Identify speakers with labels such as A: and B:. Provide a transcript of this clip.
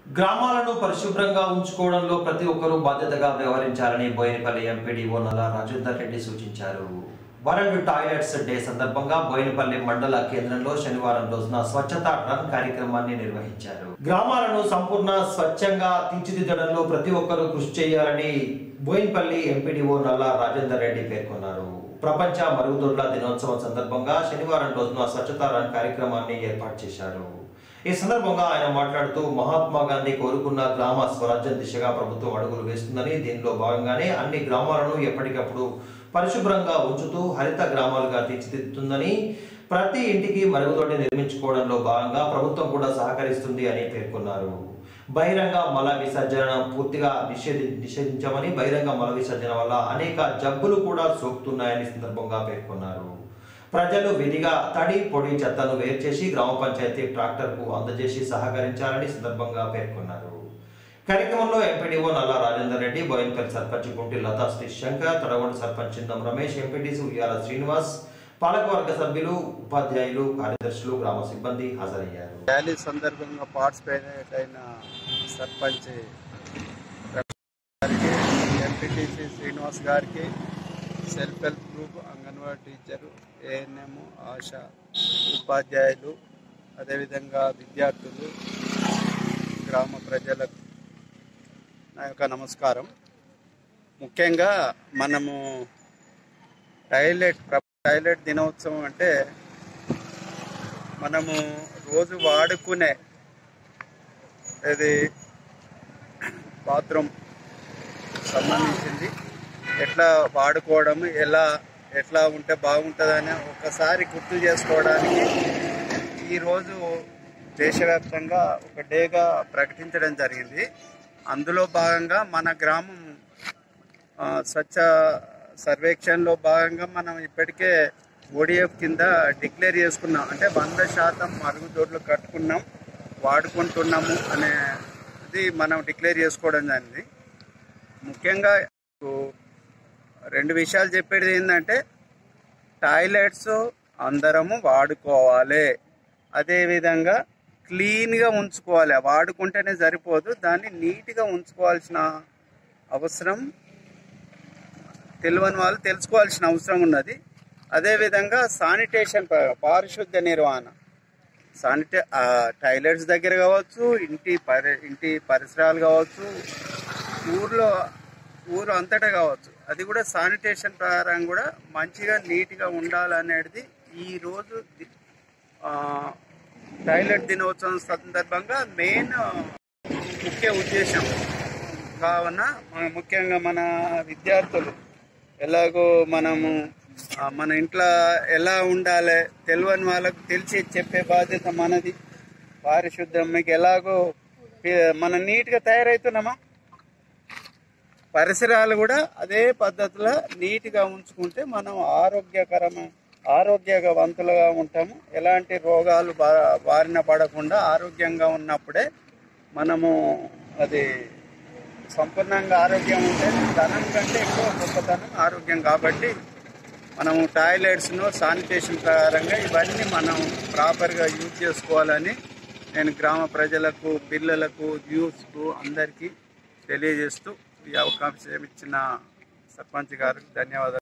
A: గ్రామాలను పరిశుభ్రంగా ఉంచుకోవడంలో ప్రతి ఒక్కరూ బాధ్యతగా వ్యవహరించాలని బోయినపల్లి ఎంపీడీఓ నల్ల రాజేందర్ రెడ్డి సూచించారు వరల్డ్ టాయిలెట్స్ డే సందర్భంగా బోయినపల్లి మండల కేంద్రంలో శనివారం రోజున స్వచ్ఛతా రన్ కార్యక్రమాన్ని నిర్వహించారు గ్రామాలను సంపూర్ణ స్వచ్ఛంగా తీర్చిదిద్దడంలో ప్రతి ఒక్కరూ కృషి చేయాలని బోయినపల్లి ఎంపీడీఓ నల్ల రాజేందర్ రెడ్డి పేర్కొన్నారు ప్రపంచ మరుగుదొడ్ల దినోత్సవం సందర్భంగా శనివారం రోజున స్వచ్ఛతా రన్ కార్యక్రమాన్ని ఏర్పాటు చేశారు ఈ సందర్భంగా ఆయన మాట్లాడుతూ మహాత్మా గాంధీ కోరుకున్న గ్రామ స్వరాజ్యం దిశగా ప్రభుత్వం అడుగులు వేస్తుందని దీనిలో భాగంగానే అన్ని గ్రామాలను ఎప్పటికప్పుడు పరిశుభ్రంగా ఉంచుతూ హరిత గ్రామాలుగా తీర్చిదిద్దుతుందని ప్రతి ఇంటికి మరుగుదొడ్డి నిర్మించుకోవడంలో భాగంగా ప్రభుత్వం కూడా సహకరిస్తుంది అని పేర్కొన్నారు బహిరంగ మల విసర్జన పూర్తిగా నిషేధి నిషేధించామని బహిరంగ మల విసర్జన వల్ల అనేక జబ్బులు కూడా సోకుతున్నాయని సందర్భంగా పేర్కొన్నారు ప్రజలు విధిగా తడి పొడి చెత్తను వేరు చేసి గ్రామ పంచాయతీ ట్రాక్టర్కు అందజేసి సహకరించాలని సందర్భంగా పేర్కొన్నారు కార్యక్రమంలో ఎంపీడీఓ నల్ల రాజేందర్ రెడ్డి బోయిన్పల్లి సర్పంచ్ గుంటి లతా శ్రీ శంకర్ తడగొండ సర్పంచ్ చిందం రమేష్ ఎంపీటీసీ ఉయ్యాల శ్రీనివాస్ పాలకవర్గ సభ్యులు ఉపాధ్యాయులు కార్యదర్శులు గ్రామ సిబ్బంది హాజరయ్యారు
B: ర్యాలీ సందర్భంగా పార్టిసిపేట్ అయిన సర్పంచ్ గారికి ఎంపీటీసీ శ్రీనివాస్ గారికి self help group anganwadi teacher ANM ASHA ఉపాధ్యాయులు అదేవిధంగా విద్యార్థులు గ్రామ ప్రజలకు నా యొక్క నమస్కారం ముఖ్యంగా మనము టాయిలెట్ ప్ర- టాయిలెట్ దినోత్సవం అంటే మనము రోజు వాడుకునే ఇది బాత్రూమ్ సంబంధించింది ఎట్లా వాడుకోవడం ఎలా ఎట్లా ఉంటే బాగుంటుందని ఒకసారి గుర్తు చేసుకోవడానికి ఈరోజు దేశవ్యాప్తంగా ఒక డేగా ప్రకటించడం జరిగింది అందులో భాగంగా మన గ్రామం ఆ, స్వచ్ఛ సర్వేక్షణలో భాగంగా మనం ఇప్పటికే ఓడిఎఫ్ కింద డిక్లేర్ చేసుకున్నాం అంటే వంద శాతం మరుగుదొడ్లు కట్టుకున్నాం వాడుకుంటున్నాము అనేది మనం డిక్లేర్ చేసుకోవడం జరిగింది ముఖ్యంగా ఇప్పుడు రెండు విషయాలు చెప్పేది ఏంటంటే టాయిలెట్స్ అందరము వాడుకోవాలి అదేవిధంగా క్లీన్గా ఉంచుకోవాలి వాడుకుంటేనే సరిపోదు దాన్ని నీట్గా ఉంచుకోవాల్సిన అవసరం తెలియని వాళ్ళు తెలుసుకోవాల్సిన అవసరం ఉన్నది అదేవిధంగా శానిటేషన్ ప- పారిశుద్ధ్య నిర్వహణ శానిటే ఆ, టాయిలెట్స్ దగ్గర కావచ్చు ఇంటి పరి ఇంటి పరిసరాలు కావచ్చు ఊర్లో ఊరు అంతటా కావచ్చు అది కూడా శానిటేషన్ ప్రకారం కూడా మంచిగా నీట్గా ఉండాలనేది ఈరోజు ది- ఆ, టాయిలెట్ దినోత్సవం సందర్భంగా మెయిన్ ముఖ్య ఉద్దేశం కావున మన ముఖ్యంగా మన విద్యార్థులు ఎలాగో మనము ఆ, మన ఇంట్లో ఎలా ఉండాలి తెలియని వాళ్ళకు తెలిసి చెప్పే బాధ్యత మనది పారిశుద్ధ్యం మీకు ఎలాగో పి- మనం నీట్గా తయారవుతున్నామా పరిసరాలు కూడా అదే పద్ధతిలో నీట్గా ఉంచుకుంటే మనం ఆరోగ్యకరమైన ఆరోగ్యవంతులుగా ఉంటాము ఎలాంటి రోగాలు బా- బారిన పడకుండా ఆరోగ్యంగా ఉన్నప్పుడే మనము అది సంపూర్ణంగా ఆరోగ్యం ఉంటే ధనం కంటే ఎక్కువ గొప్పతనం ఆరోగ్యం కాబట్టి మనము టాయిలెట్స్ను శానిటేషన్ ప్రకారంగా ఇవన్నీ మనం ప్రాపర్గా యూజ్ చేసుకోవాలని నేను గ్రామ ప్రజలకు పిల్లలకు యూత్కు అందరికీ తెలియజేస్తూ ఈ అవకాశం ఇచ్చిన సర్పంచ్ గారికి ధన్యవాదాలు